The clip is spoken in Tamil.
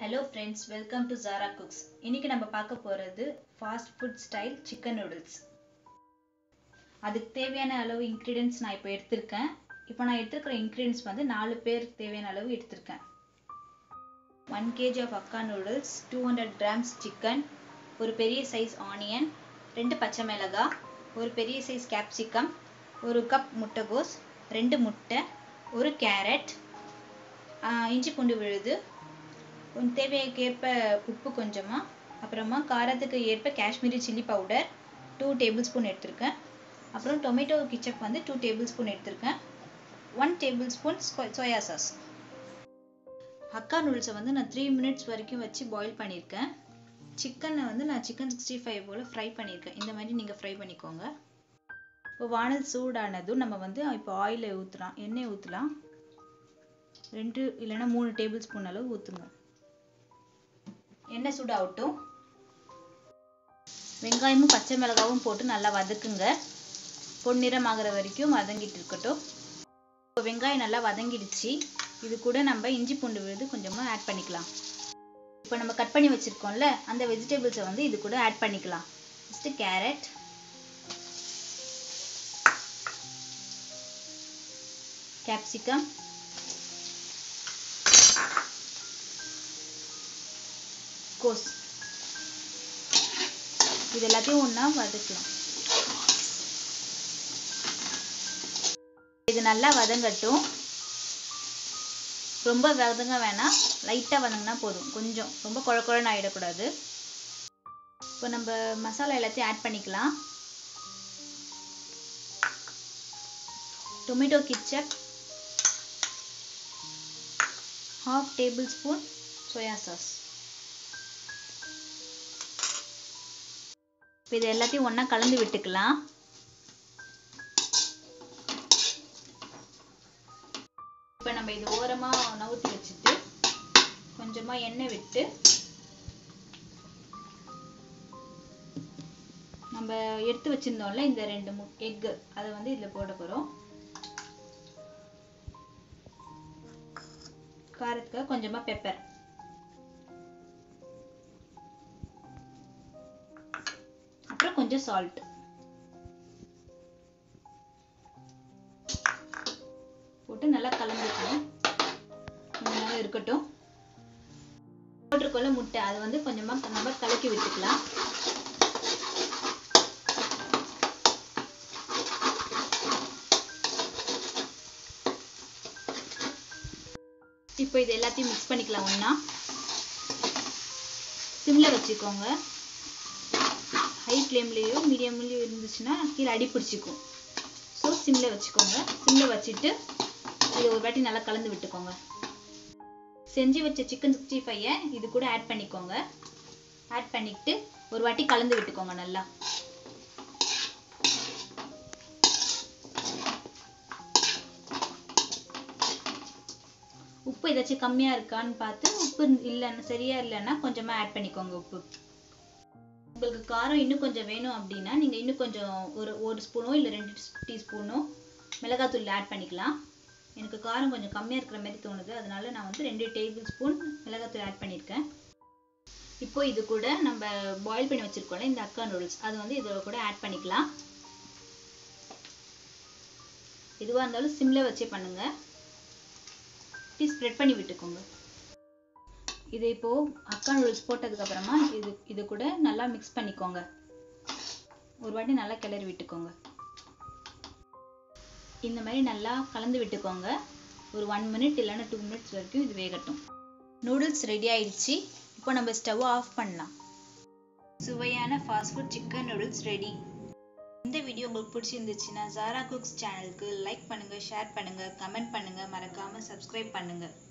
hello friends welcome to Zara cooks இன்னைக்கு நம்ம பார்க்க போகிறது fast food style chicken noodles அதுக்கு தேவையான அளவு இன்க்ரீடியன்ஸ் நான் இப்போ எடுத்திருக்கேன் இப்போ நான் எடுத்துருக்கிற இன்க்ரீடியன்ஸ் வந்து நாலு பேருக்கு தேவையான அளவு எடுத்திருக்கேன் one KG of hakka noodles two hundred grams chicken ஒரு பெரிய சைஸ் ஆனியன் ரெண்டு பச்சை மிளகாய் ஒரு பெரிய சைஸ் கேப்சிகம் ஒரு கப் முட்டைகோஸ் ரெண்டு முட்டை ஒரு கேரட் இஞ்சி பூண்டு விழுது கொஞ்சம் தேவைக்கேற்ப உப்பு கொஞ்சமாக அப்புறமா காரத்துக்கு ஏற்ப Kashmiri chilli powder two tablespoon எடுத்திருக்கேன் அப்புறம் டொமேட்டோ கிச்சப் வந்து டூ டேபிள் ஸ்பூன் எடுத்திருக்கேன் one tablespoon soya sauce hakka நூடுல்ஸை வந்து நான் த்ரீ மினிட்ஸ் வரைக்கும் வச்சு பாயில் பண்ணியிருக்கேன் சிக்கனை வந்து நான் சிக்கன் சிக்ஸ்டி ஃபைவ் போல் ஃப்ரை பண்ணியிருக்கேன் இந்த மாதிரி நீங்கள் ஃப்ரை பண்ணிக்கோங்க இப்போ வானல் சூடானதும் நம்ம வந்து இப்போ ஆயிலை ஊற்றலாம் எண்ணெய் ஊற்றலாம் ரெண்டு இல்லைன்னா மூணு டேபிள் ஸ்பூன் அளவு ஊற்றுங்க எண்ணெய் சூடாகட்டும் வெங்காயமும் பச்சை மிளகாவும் போட்டு நல்லா வதக்குங்க பொன்னிறம் ஆகிற வரைக்கும் வதங்கிட்டு இருக்கட்டும் இப்போ வெங்காயம் நல்லா வதங்கிடுச்சு இது கூட நம்ம இஞ்சி பூண்டு விழுது கொஞ்சமாக ஆட் பண்ணிக்கலாம் இப்போ நம்ம கட் பண்ணி வச்சுருக்கோம்ல அந்த வெஜிடபிள்ஸை வந்து இது கூட ஆட் பண்ணிக்கலாம் ஃபஸ்ட்டு கேரட் கேப்சிகம் கோஸ் இது எல்லாத்தையும் ஒன்றா வதக்கலாம் இது நல்லா வதங்கட்டும் ரொம்ப வதங்க வேணாம் லைட்டாக வதங்கினா போதும் கொஞ்சம் ரொம்ப குழ குழன்னு ஆகிடக்கூடாது இப்போ நம்ம மசாலா எல்லாத்தையும் ஆட் பண்ணிக்கலாம் tomato ketchup half tablespoon soya sauce இப்போ இது எல்லாத்தையும் ஒன்றா கலந்து விட்டுக்கலாம் இப்போ நம்ம இது ஓரமாக நவுத்தி வச்சுட்டு கொஞ்சமாக எண்ணெய் விட்டு நம்ம எடுத்து வச்சிருந்தோம்ல இந்த ரெண்டு மு எக்கு அதை வந்து இதில் போட போகிறோம் காரத்துக்காக கொஞ்சமாக பெப்பர் அப்புறம் கொஞ்சம் சால்ட் போட்டு நல்லா கலந்துக்கணும் கொஞ்ச நேரம் இருக்கட்டும் போட்டிருக்கோல முட்டை அதை வந்து கொஞ்சமா நம்ம கலக்கி விட்டுக்கலாம் இப்போ இது எல்லாத்தையும் மிக்ஸ் பண்ணிக்கலாம் ஒன்றா சிம்மில் வச்சுக்கோங்க ஹை ஃப்ளேம்லேயோ மீடியம்லேயோ இருந்துச்சுன்னா கீழே அடி பிடிச்சிக்கும் ஸோ சிம்மில் வச்சுக்கோங்க சிம்மில் வச்சுட்டு இதை ஒரு வாட்டி நல்லா கலந்து விட்டுக்கோங்க செஞ்சு வச்ச சிக்கன் சிக்ஸ்டி ஃபைவை இது கூட ஆட் பண்ணிக்கோங்க ஆட் பண்ணிக்கிட்டு ஒரு வாட்டி கலந்து விட்டுக்கோங்க நல்லா உப்பு ஏதாச்சும் கம்மியாக இருக்கான்னு பார்த்து உப்பு இல்லைன்னா சரியா இல்லைன்னா கொஞ்சமாக ஆட் பண்ணிக்கோங்க உப்பு உங்களுக்கு காரம் இன்னும் கொஞ்சம் வேணும் அப்படின்னா நீங்கள் இன்னும் கொஞ்சம் ஒரு ஒரு ஸ்பூனோ இல்லை ரெண்டு டீஸ்பூனோ மிளகாத்தூள் ஆட் பண்ணிக்கலாம் எனக்கு காரம் கொஞ்சம் கம்மியாக இருக்கிற மாதிரி தோணுது அதனால நான் வந்து ரெண்டு டேபிள் ஸ்பூன் மிளகாத்தூள் ஆட் பண்ணியிருக்கேன் இப்போ இது கூட நம்ம பாயில் பண்ணி வச்சுருக்கோம்ல இந்த அக்கா நூடுல்ஸ் அது வந்து இதோட கூட ஆட் பண்ணிக்கலாம் எதுவாக இருந்தாலும் சிம்மில் வச்சே பண்ணுங்கள் ஸ்ப்ரெட் பண்ணி விட்டுக்கோங்க இது இப்போ அக்கா நூடுல்ஸ் போட்டதுக்கு அப்புறமா இது இது கூட நல்லா மிக்ஸ் பண்ணிக்கோங்க ஒரு வாட்டி நல்லா கிளறி விட்டுக்கோங்க இந்த மாதிரி நல்லா கலந்து விட்டுக்கோங்க ஒரு ஒன் மினிட் இல்லைன்னா டூ மினிட்ஸ் வரைக்கும் இது வேகட்டும் நூடுல்ஸ் ரெடி ஆயிடுச்சு இப்போ நம்ம ஸ்டவ் ஆஃப் பண்ணலாம் சுவையான fast food chicken noodles ready இந்த வீடியோ உங்களுக்கு பிடிச்சிருந்துச்சுன்னா ஜாரா குக்ஸ் சேனலுக்கு லைக் பண்ணுங்க ஷேர் பண்ணுங்க கமெண்ட் பண்ணுங்க மறக்காம சப்ஸ்கிரைப் பண்ணுங்க